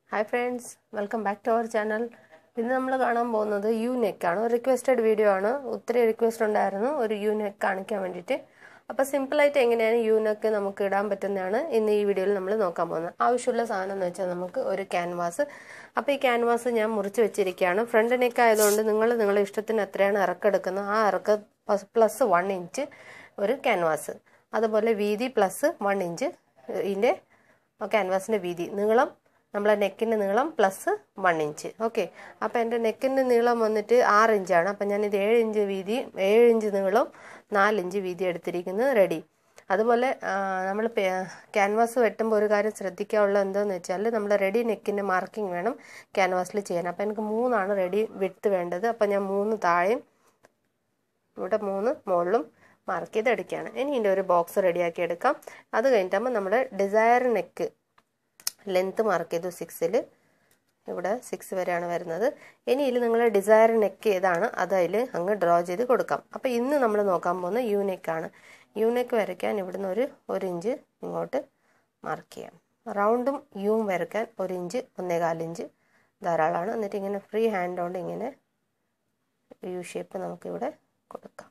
hi friends welcome back to our channel ഇന്ന് നമ്മൾ കാണാൻ പോകുന്നത് യു നെക്കാണ് ഒരു റിക്വസ്റ്റഡ് വീഡിയോ ആണ് ഒത്തിരി റിക്വസ്റ്റ് ഉണ്ടായിരുന്നു ഒരു യു നെക്ക് കാണിക്കാൻ വേണ്ടിയിട്ട് അപ്പോൾ സിമ്പിളായിട്ട് എങ്ങനെയാണ് യു നെക്ക് നമുക്ക് ഇടാൻ പറ്റുന്നതാണ് ഇന്ന് ഈ വീഡിയോയിൽ നമ്മൾ നോക്കാൻ പോകുന്നത് ആവശ്യമുള്ള സാധനം എന്ന് വെച്ചാൽ നമുക്ക് ഒരു ക്യാൻവാസ് അപ്പോൾ ഈ ക്യാൻവാസ് ഞാൻ മുറിച്ച് വെച്ചിരിക്കുകയാണ് ഫ്രണ്ട് നെക്ക് ആയതുകൊണ്ട് നിങ്ങൾ നിങ്ങളുടെ ഇഷ്ടത്തിന് എത്രയാണ് ഇറക്കെടുക്കുന്നത് ആ ഇറക്ക പ്ലസ് വൺ ഇഞ്ച് ഒരു ക്യാൻവാസ് അതുപോലെ വീതി പ്ലസ് വൺ ഇഞ്ച് ഇതിൻ്റെ ക്യാൻവാസിൻ്റെ വീതി നീളം നമ്മളെ നെക്കിൻ്റെ നീളം പ്ലസ് വൺ ഇഞ്ച് ഓക്കെ അപ്പോൾ എൻ്റെ നെക്കിൻ്റെ നീളം വന്നിട്ട് ആറ് ഇഞ്ചാണ് അപ്പം ഞാനിത് ഏഴ് ഇഞ്ച് വീതി ഏഴ് ഇഞ്ച് നീളം നാലിഞ്ച് വീതി എടുത്തിരിക്കുന്നത് റെഡി അതുപോലെ നമ്മൾ ക്യാൻവാസ് വെട്ടുമ്പോൾ ഒരു കാര്യം ശ്രദ്ധിക്കാനുള്ള എന്താണെന്ന് വെച്ചാൽ നമ്മൾ റെഡി നെക്കിൻ്റെ മാർക്കിംഗ് വേണം ക്യാൻവാസിൽ ചെയ്യാൻ അപ്പോൾ എനിക്ക് മൂന്നാണ് റെഡി വിട്ട് വേണ്ടത് അപ്പോൾ ഞാൻ മൂന്ന് താഴെയും ഇവിടെ മൂന്ന് മുകളിലും മാർക്ക് ചെയ്ത് എടുക്കുകയാണ് ഇനി ഇതിൻ്റെ ഒരു ബോക്സ് റെഡിയാക്കി എടുക്കാം അത് കഴിഞ്ഞിട്ടാകുമ്പോൾ നമ്മുടെ ഡിസയർ നെക്ക് ലെങ്ത്ത് മാർക്ക് ചെയ്തു സിക്സിൽ ഇവിടെ സിക്സ് വരെയാണ് വരുന്നത് ഇനി ഇതിൽ നിങ്ങൾ ഡിസയർ നെക്ക് ഏതാണ് അത് അതിൽ അങ്ങ് ഡ്രോ ചെയ്ത് കൊടുക്കാം അപ്പോൾ ഇന്ന് നമ്മൾ നോക്കാൻ പോകുന്ന യു നെക്കാണ് യു നെക്ക് വരയ്ക്കാൻ ഇവിടുന്ന് ഒരു ഒരു ഇഞ്ച് ഇങ്ങോട്ട് മാർക്ക് ചെയ്യാം റൗണ്ടും യുവും വരയ്ക്കാൻ ഒരു ഇഞ്ച് ഒന്നേകാൽ ഇഞ്ച് ധാരാളമാണ് എന്നിട്ട് ഇങ്ങനെ ഫ്രീ ഹാൻഡ് കൊണ്ട് ഇങ്ങനെ യു ഷേപ്പ് നമുക്കിവിടെ കൊടുക്കാം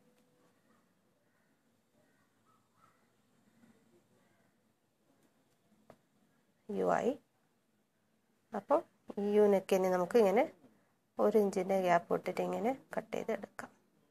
യു ആയി അപ്പം ഈ യു നെക്കിന് നമുക്ക് ഇങ്ങനെ ഒരു ഇഞ്ചിൻ്റെ ഗ്യാപ്പ് ഇട്ടിട്ട് ഇങ്ങനെ കട്ട് ചെയ്തെടുക്കാം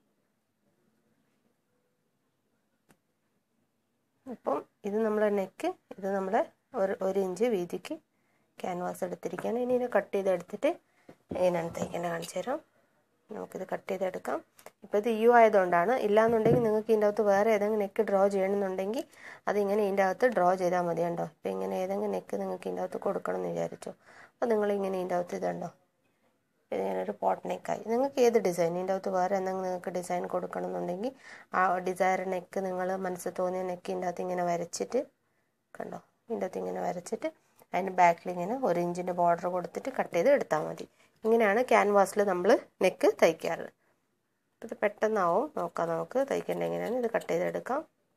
അപ്പം ഇത് നമ്മളെ നെക്ക് ഇത് നമ്മളെ ഒരു ഒരു ഇഞ്ച് വീതിക്ക് ക്യാൻവാസ് എടുത്തിരിക്കുകയാണ് ഇനി ഇതിനെ കട്ട് ചെയ്തെടുത്തിട്ട് എങ്ങനെയാണ് തയ്ക്കേണ്ടത് കാണിച്ചു തരാം നമുക്കിത് കട്ട് ചെയ്തെടുക്കാം ഇപ്പോൾ ഇത് യു ആയതുകൊണ്ടാണ് ഇല്ലാന്നുണ്ടെങ്കിൽ നിങ്ങൾക്ക് ഇതിൻ്റെ അകത്ത് വേറെ ഏതെങ്കിലും നെക്ക് ഡ്രോ ചെയ്യണമെന്നുണ്ടെങ്കിൽ അതിങ്ങനെ ഇതിൻ്റെ അകത്ത് ഡ്രോ ചെയ്താൽ മതി കണ്ടോ ഇപ്പോൾ ഇങ്ങനെ ഏതെങ്കിലും നെക്ക് നിങ്ങൾക്ക് ഇതിൻ്റെ അകത്ത് കൊടുക്കണം എന്ന് വിചാരിച്ചോ അപ്പോൾ നിങ്ങളിങ്ങനെ ഇതിൻ്റെ അകത്ത് ഇതുണ്ടോ ഇങ്ങനെ ഒരു പോട്ട് നെക്കായി നിങ്ങൾക്ക് ഏത് ഡിസൈൻ ഇതിൻ്റെ അകത്ത് വേറെ എന്തെങ്കിലും നിങ്ങൾക്ക് ഡിസൈൻ കൊടുക്കണമെന്നുണ്ടെങ്കിൽ ആ ഡിസൈർ നെക്ക് നിങ്ങൾ മനസ്സിൽ തോന്നിയ നെക്ക് ഇതിൻ്റെ അകത്ത് ഇങ്ങനെ വരച്ചിട്ട് കണ്ടോ ഇതിൻ്റെ അകത്ത് ഇങ്ങനെ വരച്ചിട്ട് അതിൻ്റെ ബാക്കിൽ ഇങ്ങനെ ഒരു ഇഞ്ചിൻ്റെ ബോർഡർ കൊടുത്തിട്ട് കട്ട് ചെയ്ത് എടുത്താൽ മതി ഇങ്ങനെയാണ് ക്യാൻവാസിൽ നമ്മൾ നെക്ക് തയ്ക്കാറ് ഇത് പെട്ടെന്നാവും നോക്കാം നമുക്ക് തയ്ക്കേണ്ടത് എങ്ങനെയാണ് ഇത് കട്ട് ചെയ്തെടുക്കാം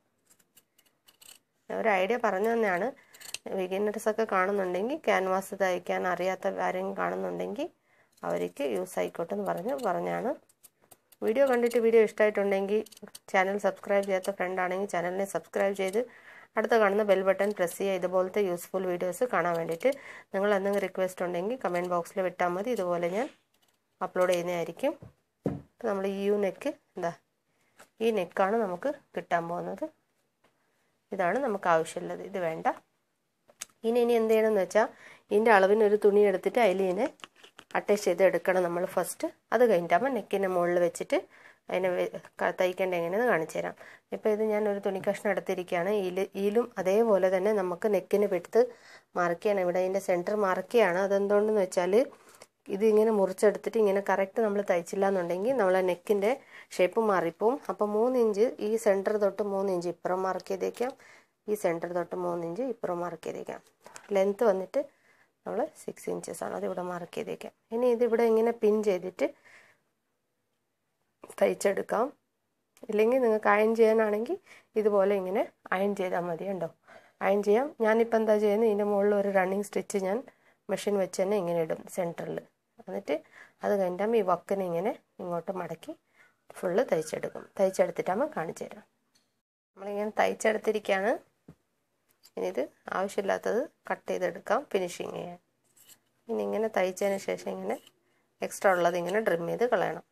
ഒരു ഐഡിയ പറഞ്ഞു തന്നെയാണ് ബിഗിനേഴ്സൊക്കെ കാണുന്നുണ്ടെങ്കിൽ ക്യാൻവാസ് തയ്ക്കാൻ അറിയാത്ത ആരെങ്കിലും കാണുന്നുണ്ടെങ്കിൽ അവർക്ക് യൂസ് ആയിക്കോട്ടെ എന്ന് പറഞ്ഞ് പറഞ്ഞാണ് വീഡിയോ കണ്ടിട്ട് വീഡിയോ ഇഷ്ടമായിട്ടുണ്ടെങ്കിൽ ചാനൽ സബ്സ്ക്രൈബ് ചെയ്യാത്ത ഫ്രണ്ട് ആണെങ്കിൽ ചാനലിനെ സബ്സ്ക്രൈബ് ചെയ്ത് അടുത്ത കാണുന്ന ബെൽ ബട്ടൺ പ്രസ് ചെയ്യുക ഇതുപോലത്തെ യൂസ്ഫുൾ വീഡിയോസ് കാണാൻ വേണ്ടിയിട്ട് നിങ്ങൾ എന്തെങ്കിലും റിക്വസ്റ്റ് ഉണ്ടെങ്കിൽ കമൻറ്റ് ബോക്സിൽ വിട്ടാൽ മതി ഇതുപോലെ ഞാൻ അപ്ലോഡ് ചെയ്യുന്നതായിരിക്കും അപ്പോൾ നമ്മൾ ഈ യു നെക്ക് എന്താ ഈ നെക്കാണ് നമുക്ക് കിട്ടാൻ പോകുന്നത് ഇതാണ് നമുക്ക് ആവശ്യമുള്ളത് ഇത് വേണ്ട ഇനി ഇനി എന്ത് ചെയ്യണമെന്ന് വെച്ചാൽ ഇതിൻ്റെ അളവിന് ഒരു തുണി എടുത്തിട്ട് അതിൽ ഇതിനെ അറ്റാച്ച് ചെയ്ത് എടുക്കണം നമ്മൾ ഫസ്റ്റ് അത് കഴിഞ്ഞിട്ടാകുമ്പോൾ നെക്കിൻ്റെ മുകളിൽ വെച്ചിട്ട് അതിനെ തയ്ക്കേണ്ട എങ്ങനെയെന്ന് കാണിച്ചു തരാം ഇപ്പോൾ ഇത് ഞാൻ ഒരു തുണി കഷ്ണം എടുത്തിരിക്കുകയാണ് ഇതിൽ ഇതിലും അതേപോലെ തന്നെ നമുക്ക് നെക്കിന് പെടുത്ത് മാർക്ക് ചെയ്യണം ഇവിടെ അതിൻ്റെ സെൻറ്റർ മാർക്ക് ചെയ്യാണ് അതെന്തുകൊണ്ടെന്ന് വെച്ചാൽ ഇത് ഇങ്ങനെ മുറിച്ചെടുത്തിട്ട് ഇങ്ങനെ കറക്റ്റ് നമ്മൾ തയ്ച്ചില്ല എന്നുണ്ടെങ്കിൽ നമ്മളെ നെക്കിൻ്റെ ഷേപ്പ് മാറിപ്പോവും അപ്പോൾ മൂന്ന് ഇഞ്ച് ഈ സെൻറ്റർ തൊട്ട് മൂന്ന് ഇഞ്ച് ഇപ്പുറം മാർക്ക് ചെയ്തേക്കാം ഈ സെൻറ്റർ തൊട്ട് മൂന്ന് ഇഞ്ച് ഇപ്പുറം മാർക്ക് ചെയ്തേക്കാം ലെങ്ത്ത് വന്നിട്ട് നമ്മൾ സിക്സ് ഇഞ്ചസ് ആണ് അതിവിടെ മാർക്ക് ചെയ്തേക്കാം ഇനി ഇതിവിടെ ഇങ്ങനെ പിൻ ചെയ്തിട്ട് തയ്ച്ചെടുക്കാം ഇല്ലെങ്കിൽ നിങ്ങൾക്ക് അയൺ ചെയ്യാനാണെങ്കിൽ ഇതുപോലെ ഇങ്ങനെ അയൺ ചെയ്താൽ മതി ഉണ്ടോ അയൺ ചെയ്യാം ഞാനിപ്പോൾ എന്താ ചെയ്യുന്നത് ഇതിൻ്റെ മുകളിൽ ഒരു റണ്ണിങ് സ്റ്റിച്ച് ഞാൻ മെഷീൻ വെച്ച് തന്നെ ഇങ്ങനെ ഇടും സെൻറ്ററിൽ എന്നിട്ട് അത് കഴിഞ്ഞിട്ടാകുമ്പോൾ ഈ വക്കിനെ ഇങ്ങനെ ഇങ്ങോട്ട് മടക്കി ഫുള്ള് തയ്ച്ചെടുക്കും തയ്ച്ചെടുത്തിട്ടാകുമ്പോൾ കാണിച്ചു തരാം നമ്മളിങ്ങനെ തയ്ച്ചെടുത്തിരിക്കുകയാണ് ഇനി ഇത് ആവശ്യമില്ലാത്തത് കട്ട് ചെയ്തെടുക്കാം ഫിനിഷിങ് ചെയ്യാൻ ഇനി ഇങ്ങനെ തയ്ച്ചതിന് ശേഷം ഇങ്ങനെ എക്സ്ട്രാ ഉള്ളത് ഇങ്ങനെ ഡ്രിം ചെയ്ത് കളയണം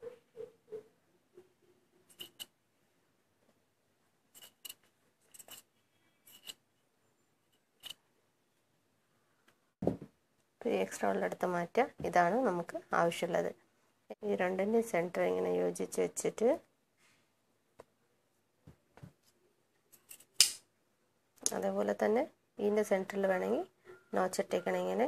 ഈ എക്സ്ട്രാ ഉള്ളെടുത്ത് മാറ്റുക ഇതാണ് നമുക്ക് ആവശ്യമുള്ളത് ഈ രണ്ടിൻ്റെയും സെൻറ്റർ ഇങ്ങനെ യോജിച്ച് വെച്ചിട്ട് അതേപോലെ തന്നെ ഇതിൻ്റെ സെൻറ്ററിൽ വേണമെങ്കിൽ നോച്ചിട്ടേക്കണം ഇങ്ങനെ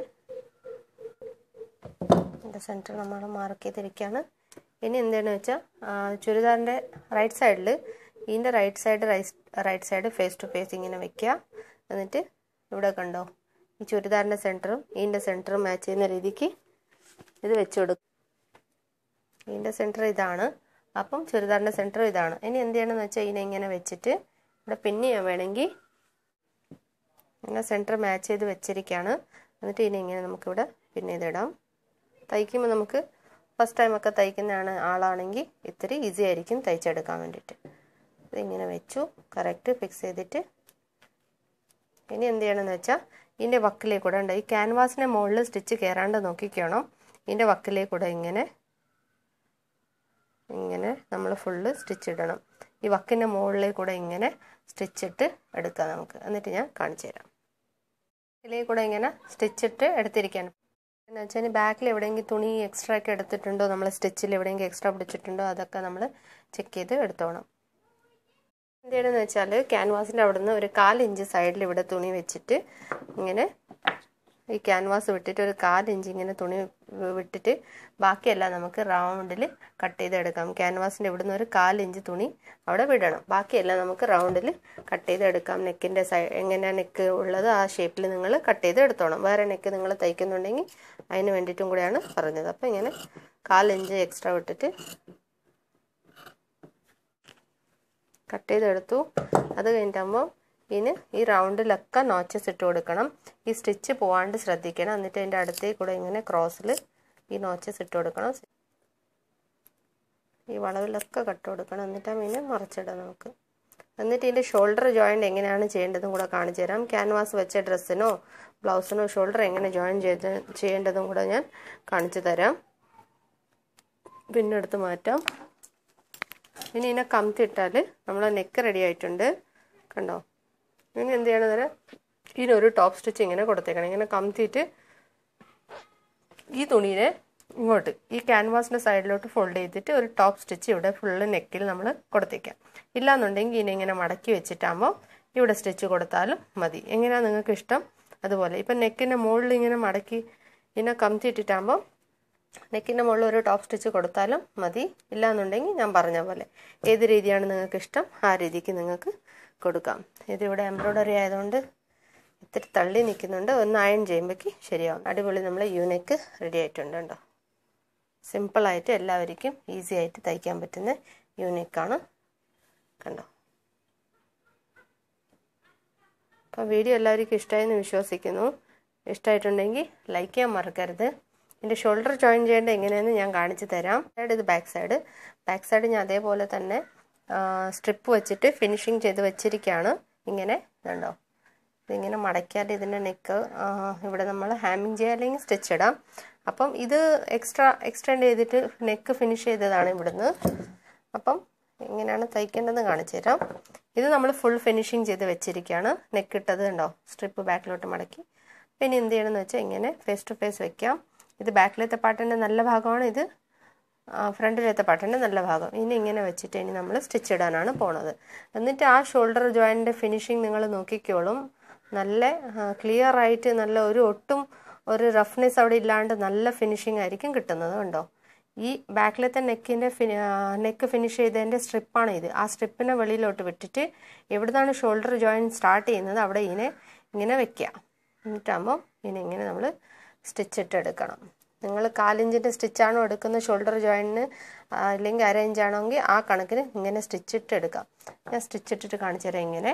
ഇതിൻ്റെ സെൻറ്റർ നമ്മൾ മാർക്ക് ചെയ്തിരിക്കുകയാണ് ഇനി എന്താണെന്ന് വെച്ചാൽ ചുരിദാറിൻ്റെ റൈറ്റ് സൈഡിൽ ഇതിൻ്റെ right side right side face to face ഇങ്ങനെ വെക്കുക എന്നിട്ട് ഇവിടെ കണ്ടോ ഈ ചുരിദാറിൻ്റെ സെൻറ്ററും ഇതിൻ്റെ സെൻറ്ററും മാച്ച് ചെയ്യുന്ന രീതിക്ക് ഇത് വെച്ച് കൊടുക്കും ഇതിൻ്റെ സെൻറ്റർ ഇതാണ് അപ്പം ചുരിദാറിൻ്റെ സെൻറ്റർ ഇതാണ് ഇനി എന്ത് ചെയ്യണമെന്ന് വെച്ചാൽ ഇതിനെ ഇങ്ങനെ വെച്ചിട്ട് ഇവിടെ പിന്നെ ചെയ്യാൻ വേണമെങ്കിൽ ഇങ്ങനെ സെൻറ്റർ മാച്ച് ചെയ്ത് വെച്ചിരിക്കുകയാണ് എന്നിട്ട് ഇനി ഇങ്ങനെ നമുക്കിവിടെ പിന്നെ ഇതിടാം തയ്ക്കുമ്പോൾ നമുക്ക് ഫസ്റ്റ് ടൈമൊക്കെ തയ്ക്കുന്ന ആളാണെങ്കിൽ ഇത്തിരി ഈസി ആയിരിക്കും തയ്ച്ചെടുക്കാൻ വേണ്ടിയിട്ട് ഇതിങ്ങനെ വെച്ചു കറക്റ്റ് ഫിക്സ് ചെയ്തിട്ട് ഇനി എന്ത് ചെയ്യണമെന്ന് വെച്ചാൽ ഇതിൻ്റെ വക്കിലേ കൂടെ ഉണ്ട് ഈ ക്യാൻവാസിൻ്റെ മുകളിൽ സ്റ്റിച്ച് കയറാണ്ട് നോക്കിക്കണം ഇതിൻ്റെ വക്കിലേ കൂടെ ഇങ്ങനെ ഇങ്ങനെ നമ്മൾ ഫുള്ള് സ്റ്റിച്ച് ഇടണം ഈ വക്കിൻ്റെ മുകളിലേ കൂടെ ഇങ്ങനെ സ്റ്റിച്ചിട്ട് എടുക്കാം നമുക്ക് എന്നിട്ട് ഞാൻ കാണിച്ചു തരാം ഇതിലേ കൂടെ ഇങ്ങനെ സ്റ്റിച്ചിട്ട് എടുത്തിരിക്കുകയാണ് എന്ന് വെച്ചാൽ ബാക്കിൽ എവിടെയെങ്കിലും തുണി എക്സ്ട്രാ ഒക്കെ എടുത്തിട്ടുണ്ടോ നമ്മൾ സ്റ്റിച്ചിൽ എവിടെയെങ്കിലും എക്സ്ട്രാ പിടിച്ചിട്ടുണ്ടോ അതൊക്കെ നമ്മൾ ചെക്ക് ചെയ്ത് എടുത്തോണം എന്ത് ചെയ്യണമെന്ന് വെച്ചാൽ ക്യാൻവാസിൻ്റെ അവിടെ നിന്ന് ഒരു കാലിഞ്ച് സൈഡിൽ ഇവിടെ തുണി വെച്ചിട്ട് ഇങ്ങനെ ഈ ക്യാൻവാസ് വിട്ടിട്ട് ഒരു കാലിഞ്ച് ഇങ്ങനെ തുണി വിട്ടിട്ട് ബാക്കിയെല്ലാം നമുക്ക് റൗണ്ടിൽ കട്ട് ചെയ്തെടുക്കാം ക്യാൻവാസിൻ്റെ ഇവിടുന്ന് ഒരു കാലിഞ്ച് തുണി അവിടെ വിടണം ബാക്കിയെല്ലാം നമുക്ക് റൗണ്ടിൽ കട്ട് ചെയ്തെടുക്കാം നെക്കിൻ്റെ സൈഡ് എങ്ങനെയാണ് നെക്ക് ഉള്ളത് ആ ഷേപ്പിൽ നിങ്ങൾ കട്ട് ചെയ്ത് എടുത്തോണം വേറെ നെക്ക് നിങ്ങൾ തയ്ക്കുന്നുണ്ടെങ്കിൽ അതിന് വേണ്ടിയിട്ടും കൂടെയാണ് പറഞ്ഞത് അപ്പോൾ ഇങ്ങനെ കാലിഞ്ച് എക്സ്ട്രാ വിട്ടിട്ട് കട്ട് ചെയ്തെടുത്തു അത് കഴിഞ്ഞിട്ടാകുമ്പോൾ ഇനി ഈ റൗണ്ടിലൊക്കെ നോച്ചസ് ഇട്ട് കൊടുക്കണം ഈ സ്റ്റിച്ച് പോവാണ്ട് ശ്രദ്ധിക്കണം എന്നിട്ട് അതിൻ്റെ അടുത്തേ കൂടെ ഇങ്ങനെ ക്രോസിൽ ഈ നോച്ചസ് ഇട്ട് കൊടുക്കണം ഈ വളവിലൊക്കെ കട്ട് കൊടുക്കണം എന്നിട്ട് ആ മീനെ മറിച്ചിടാം നമുക്ക് എന്നിട്ട് ഇതിൻ്റെ ഷോൾഡർ ജോയിൻ്റ് എങ്ങനെയാണ് ചെയ്യേണ്ടതും കൂടെ കാണിച്ചു തരാം ക്യാൻവാസ് വെച്ച ഡ്രസ്സിനോ ബ്ലൗസിനോ ഷോൾഡർ എങ്ങനെ ജോയിൻ ചെയ്ത് ചെയ്യേണ്ടതും കൂടെ ഞാൻ കാണിച്ചു തരാം പിന്നെ എടുത്ത് മാറ്റാം ഇനി ഇതിനെ കമത്തിയിട്ടാൽ നമ്മളെ നെക്ക് റെഡി ആയിട്ടുണ്ട് കണ്ടോ ഇനി എന്ത് ചെയ്യണം നേരം ഇതിനൊരു ടോപ്പ് സ്റ്റിച്ച് ഇങ്ങനെ കൊടുത്തേക്കണം ഇങ്ങനെ കമത്തിയിട്ട് ഈ തുണീനെ ഇങ്ങോട്ട് ഈ ക്യാൻവാസിൻ്റെ സൈഡിലോട്ട് ഫോൾഡ് ചെയ്തിട്ട് ഒരു ടോപ്പ് സ്റ്റിച്ച് ഇവിടെ ഫുള്ള് നെക്കിൽ നമ്മൾ കൊടുത്തേക്കാം ഇല്ലാന്നുണ്ടെങ്കിൽ ഇതിനെ ഇങ്ങനെ മടക്കി വെച്ചിട്ടാകുമ്പോൾ ഇവിടെ സ്റ്റിച്ച് കൊടുത്താലും മതി എങ്ങനെയാണ് നിങ്ങൾക്ക് ഇഷ്ടം അതുപോലെ ഇപ്പം നെക്കിൻ്റെ മുകളിൽ ഇങ്ങനെ മടക്കി ഇതിനെ കമത്തിയിട്ടിട്ടാകുമ്പോൾ നെക്കിൻ്റെ മുകളിൽ ഒരു ടോപ്പ് സ്റ്റിച്ച് കൊടുത്താലും മതി ഇല്ലാന്നുണ്ടെങ്കിൽ ഞാൻ പറഞ്ഞ പോലെ ഏത് രീതിയാണ് നിങ്ങൾക്ക് ഇഷ്ടം ആ രീതിക്ക് നിങ്ങൾക്ക് കൊടുക്കാം ഇതിവിടെ എംബ്രോയ്ഡറി ആയതുകൊണ്ട് ഇത്തിരി തള്ളി നിൽക്കുന്നുണ്ട് ഒന്ന് അയൺ ചെയ്യുമ്പോഴേക്ക് ശരിയാവും അടിപൊളി നമ്മൾ യൂനെക്ക് റെഡി ആയിട്ടുണ്ട് കേട്ടോ സിമ്പിളായിട്ട് എല്ലാവർക്കും ഈസി ആയിട്ട് തയ്ക്കാൻ പറ്റുന്ന യൂണിക്കാണ് കണ്ടോ അപ്പോൾ വീഡിയോ എല്ലാവർക്കും ഇഷ്ടമായെന്ന് വിശ്വസിക്കുന്നു ഇഷ്ടമായിട്ടുണ്ടെങ്കിൽ ലൈക്ക് ചെയ്യാൻ മറക്കരുത് എൻ്റെ ഷോൾഡർ ജോയിൻ ചെയ്യേണ്ടത് എങ്ങനെയെന്ന് ഞാൻ കാണിച്ചു തരാം സൈഡ് ഇത് ബാക്ക് സൈഡ് ബാക്ക് സൈഡ് ഞാൻ അതേപോലെ തന്നെ സ്ട്രിപ്പ് വെച്ചിട്ട് ഫിനിഷിങ് ചെയ്ത് വെച്ചിരിക്കുകയാണ് ഇങ്ങനെ ഇതുണ്ടോ ഇതിങ്ങനെ മടക്കിയാൽ ഇതിൻ്റെ നെക്ക് ഇവിടെ നമ്മൾ ഹാമിങ് ചെയ്യുക അല്ലെങ്കിൽ സ്റ്റിച്ച് ഇടാം അപ്പം ഇത് എക്സ്ട്രാ എക്സ്റ്റെൻഡ് ചെയ്തിട്ട് നെക്ക് ഫിനിഷ് ചെയ്തതാണ് ഇവിടുന്ന് അപ്പം എങ്ങനെയാണ് തയ്ക്കേണ്ടതെന്ന് കാണിച്ചു തരാം ഇത് നമ്മൾ ഫുൾ ഫിനിഷിങ് ചെയ്ത് വെച്ചിരിക്കുകയാണ് നെക്ക് ഇട്ടത് ഉണ്ടോ സ്ട്രിപ്പ് ബാക്കിലോട്ട് മടക്കി പിന്നെ എന്ത് ചെയ്യണമെന്ന് വെച്ചാൽ ഇങ്ങനെ ഫേസ് ടു ഫേസ് വെക്കാം ഇത് ബാക്കിലത്തെ പാട്ടിൻ്റെ നല്ല ഭാഗമാണ് ഇത് ഫ്രണ്ടിലത്തെ പാട്ടിൻ്റെ നല്ല ഭാഗം ഇനി ഇങ്ങനെ വെച്ചിട്ട് ഇനി നമ്മൾ സ്റ്റിച്ച് ഇടാനാണ് പോണത് എന്നിട്ട് ആ ഷോൾഡർ ജോയിൻ്റെ ഫിനിഷിങ് നിങ്ങൾ നോക്കിക്കോളും നല്ല ക്ലിയർ ആയിട്ട് നല്ല ഒരു ഒട്ടും ഒരു റഫ്നെസ് അവിടെ ഇല്ലാണ്ട് നല്ല ഫിനിഷിംഗ് ആയിരിക്കും കിട്ടുന്നത് കണ്ടോ ഈ ബാക്കിലത്തെ നെക്കിൻ്റെ നെക്ക് ഫിനിഷ് ചെയ്തതിൻ്റെ സ്ട്രിപ്പാണ് ഇത് ആ സ്ട്രിപ്പിനെ വെളിയിലോട്ട് വിട്ടിട്ട് എവിടുന്നാണ് ഷോൾഡർ ജോയിൻ സ്റ്റാർട്ട് ചെയ്യുന്നത് അവിടെ ഇതിനെ ഇങ്ങനെ വെക്കുക എന്നിട്ടാകുമ്പോൾ ഇതിനെ ഇങ്ങനെ നമ്മൾ സ്റ്റിച്ച് ഇട്ട് എടുക്കണം നിങ്ങൾ കാലിഞ്ചിൻ്റെ സ്റ്റിച്ചാണോ എടുക്കുന്ന ഷോൾഡർ ജോയിൻറ്റിന് അല്ലെങ്കിൽ അര ഇഞ്ചാണെങ്കിൽ ആ കണക്കിന് ഇങ്ങനെ സ്റ്റിച്ച് ഇട്ട് എടുക്കാം ഞാൻ സ്റ്റിച്ച് ഇട്ടിട്ട് കാണിച്ചു തരാം ഇങ്ങനെ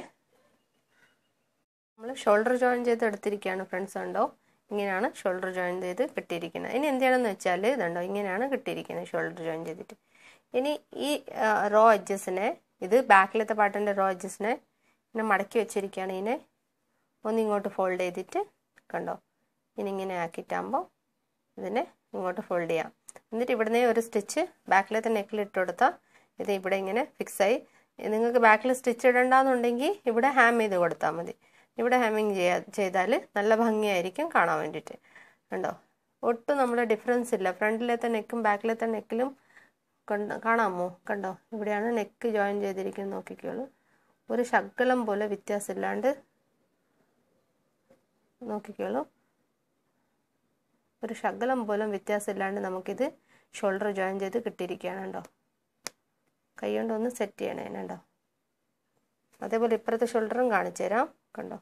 നമ്മൾ ഷോൾഡർ ജോയിൻ ചെയ്ത് എടുത്തിരിക്കുകയാണ് ഫ്രണ്ട്സ് ഉണ്ടോ ഇങ്ങനെയാണ് ഷോൾഡർ ജോയിൻ ചെയ്ത് കിട്ടിയിരിക്കുന്നത് ഇനി എന്ത് ചെയ്യണമെന്ന് വെച്ചാൽ ഇതുണ്ടോ ഇങ്ങനെയാണ് കിട്ടിയിരിക്കുന്നത് ഷോൾഡർ ജോയിൻ ചെയ്തിട്ട് ഇനി ഈ റോ എഡ്ജസിനെ ഇത് ബാക്കിലത്തെ പാട്ടിൻ്റെ റോ എഡ്ജസിനെ ഇങ്ങനെ മടക്കി വെച്ചിരിക്കുകയാണ് ഇതിനെ ഒന്ന് ഇങ്ങോട്ട് ഫോൾഡ് ചെയ്തിട്ട് കണ്ടോ ഇനി ഇങ്ങനെ ആക്കിയിട്ടാകുമ്പോൾ ഇതിനെ ഇങ്ങോട്ട് ഫോൾഡ് ചെയ്യാം എന്നിട്ട് ഇവിടുന്ന് ഒരു സ്റ്റിച്ച് ബാക്കിലത്തെ നെക്കിൽ ഇട്ട് കൊടുത്താൽ ഇത് ഇവിടെ ഇങ്ങനെ ഫിക്സായി നിങ്ങൾക്ക് ബാക്കിൽ സ്റ്റിച്ച് ഇടണ്ടെന്നുണ്ടെങ്കിൽ ഇവിടെ ഹാം ചെയ്ത് കൊടുത്താൽ മതി ഇവിടെ ഹാമിങ് ചെയ്യാ ചെയ്താൽ നല്ല ഭംഗിയായിരിക്കും കാണാൻ വേണ്ടിയിട്ട് കണ്ടോ ഒട്ടും നമ്മുടെ ഡിഫറൻസ് ഇല്ല ഫ്രണ്ടിലത്തെ നെക്കും ബാക്കിലത്തെ നെക്കിലും കണ്ടോ കാണാമോ കണ്ടോ ഇവിടെയാണ് നെക്ക് ജോയിൻ ചെയ്തിരിക്കുന്നത് നോക്കിക്കോളൂ ഒരു ശകലം പോലെ വ്യത്യാസമില്ലാണ്ട് നോക്കിക്കോളൂ ഒരു ശകലം പോലും വ്യത്യാസമില്ലാണ്ട് നമുക്കിത് ഷോൾഡർ ജോയിൻ ചെയ്ത് കിട്ടിയിരിക്കുകയാണ് കേട്ടോ കൈ കൊണ്ട് ഒന്ന് സെറ്റ് ചെയ്യണേ കണ്ടോ അതേപോലെ ഇപ്പുറത്തെ ഷോൾഡറും കാണിച്ചു തരാം കണ്ടോ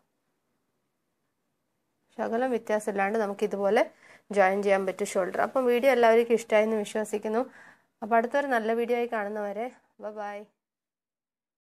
ശകലം വ്യത്യാസമില്ലാണ്ട് നമുക്ക് ഇതുപോലെ ജോയിൻ ചെയ്യാൻ പറ്റും ഷോൾഡർ അപ്പം വീഡിയോ എല്ലാവർക്കും ഇഷ്ടമായെന്ന് വിശ്വസിക്കുന്നു അപ്പോൾ അടുത്തൊരു നല്ല വീഡിയോ ആയി കാണുന്നവരെ ബൈ